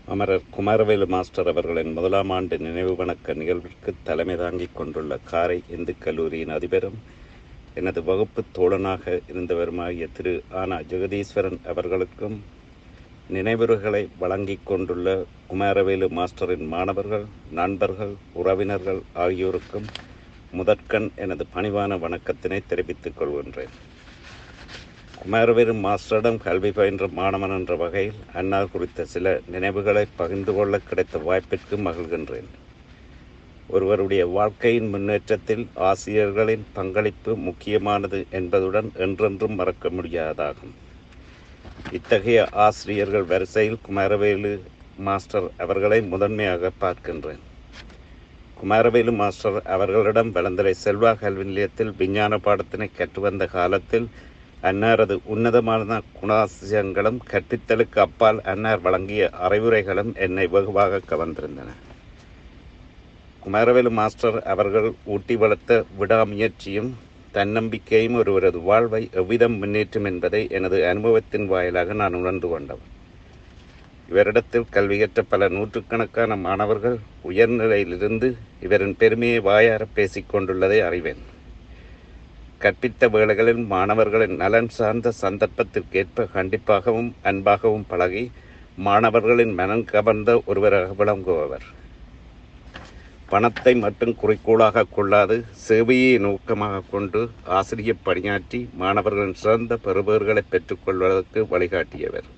அமரர் குமாரவேலு மாஸ்டர் அவர்களின் முதலாம் ஆண்டு நினைவு வணக்க நிகழ்விற்கு தலைமை தாங்கிக் கொண்டுள்ள காரை இந்து கல்லூரியின் அதிபரும் எனது வகுப்பு தோழனாக இருந்தவருமாகிய திரு ஆனா ஜெகதீஸ்வரன் அவர்களுக்கும் நினைவுரைகளை வழங்கிக் கொண்டுள்ள குமாரவேலு மாஸ்டரின் மாணவர்கள் நண்பர்கள் உறவினர்கள் ஆகியோருக்கும் முதற்கண் எனது பணிவான வணக்கத்தினை தெரிவித்துக் கொள்கின்றேன் குமாரவேலு மாஸ்டரிடம் கல்வி பயின்ற மாணவன் என்ற வகையில் அன்னார் குறித்த சில நினைவுகளை பகிர்ந்து கொள்ள கிடைத்த வாய்ப்பிற்கு மகிழ்கின்றேன் ஒருவருடைய வாழ்க்கையின் முன்னேற்றத்தில் ஆசிரியர்களின் பங்களிப்பு முக்கியமானது என்பதுடன் என்றென்றும் மறக்க முடியாதாகும் இத்தகைய ஆசிரியர்கள் வரிசையில் குமாரவேலு மாஸ்டர் அவர்களை முதன்மையாக பார்க்கின்றேன் குமாரவேலு மாஸ்டர் அவர்களிடம் வளர்ந்தரை செல்வா கல்வி நிலையத்தில் விஞ்ஞான பாடத்தினை கற்று வந்த காலத்தில் அன்னாரது உன்னதமான குணாசியங்களும் கற்பித்தலுக்கு அப்பால் அன்னார் வழங்கிய அறிவுரைகளும் என்னை வெகுவாக கவர்ந்திருந்தன குமாரவேலு மாஸ்டர் அவர்கள் ஊட்டி வளர்த்த விடாமுயற்சியும் தன்னம்பிக்கையும் ஒருவரது வாழ்வை எவ்விதம் முன்னேற்றும் என்பதை எனது அனுபவத்தின் வாயிலாக நான் உணர்ந்து கொண்டவன் இவரிடத்தில் கல்வி கற்ற பல நூற்றுக்கணக்கான மாணவர்கள் உயர்நிலையிலிருந்து இவரின் பெருமையை வாயார பேசிக் கொண்டுள்ளதை அறிவேன் கற்பித்த வேளைகளில் மாணவர்களின் நலன் சார்ந்த சந்தர்ப்பத்திற்கேற்ப கண்டிப்பாகவும் அன்பாகவும் பழகி மாணவர்களின் மனம் கவர்ந்த ஒருவராக விளங்குபவர் பணத்தை மட்டும் குறிக்கோளாக கொள்ளாது சேவையை நோக்கமாக கொண்டு ஆசிரியர் பணியாற்றி மாணவர்களின் சிறந்த பெறுபவர்களை பெற்றுக்கொள்வதற்கு வழிகாட்டியவர்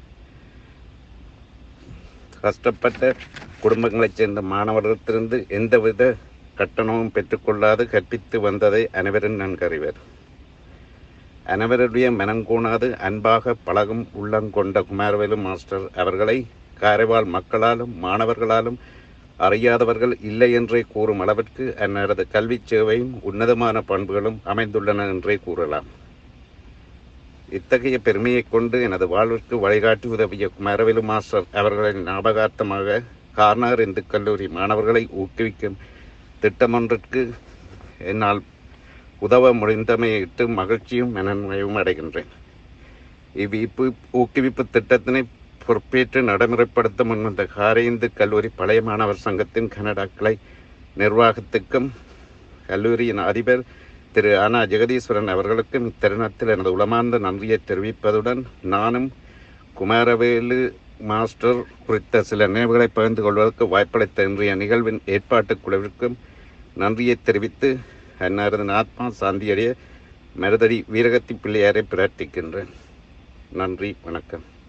கஷ்டப்பட்ட குடும்பங்களைச் சேர்ந்த மாணவர்களிடத்திலிருந்து எந்தவித கட்டணமும் பெற்றுக்கொள்ளாது கற்பித்து வந்ததை அனைவரும் நன்கறிவர் அனைவருடைய மனங்கூணாது அன்பாக பழகும் உள்ளங்கொண்ட குமாரவேலு மாஸ்டர் அவர்களை காரைவால் மக்களாலும் மாணவர்களாலும் அறியாதவர்கள் இல்லை என்றே கூறும் அளவிற்கு அன்னரது கல்வி சேவையும் உன்னதமான பண்புகளும் அமைந்துள்ளன என்றே கூறலாம் இத்தகைய பெருமையை கொண்டு எனது வாழ்விற்கு வழிகாட்டி உதவிய குமாரவேலு மாஸ்டர் அவர்களின் ஞாபகார்த்தமாக கார்னார் இந்து கல்லூரி மாணவர்களை ஊக்குவிக்கும் திட்டமொன்றிற்கு என்னால் உதவ முடிந்தமையிட்டு மகிழ்ச்சியும் மனநிறைவும் அடைகின்றேன் இவ்விப்பு ஊக்குவிப்பு திட்டத்தினை பொறுப்பேற்று நடைமுறைப்படுத்த முன்வந்த காரைந்து கல்லூரி பழைய மாணவர் சங்கத்தின் கனடா கிளை நிர்வாகத்துக்கும் கல்லூரியின் அதிபர் திரு ஆனா ஜெகதீஸ்வரன் அவர்களுக்கும் இத்தருணத்தில் எனது உளமார்ந்த நன்றியை தெரிவிப்பதுடன் நானும் குமாரவேலு மாஸ்டர் குறித்த சில நினைவுகளை பகிர்ந்து கொள்வதற்கு வாய்ப்பளித்த இன்றைய நிகழ்வின் ஏற்பாட்டுக் குழுவிற்கும் நன்றியை தெரிவித்து அன்னாரது ஆத்மா சாந்தியடைய மருதடி வீரகத்தி பிள்ளையாரை பிரார்த்திக்கின்றேன் நன்றி வணக்கம்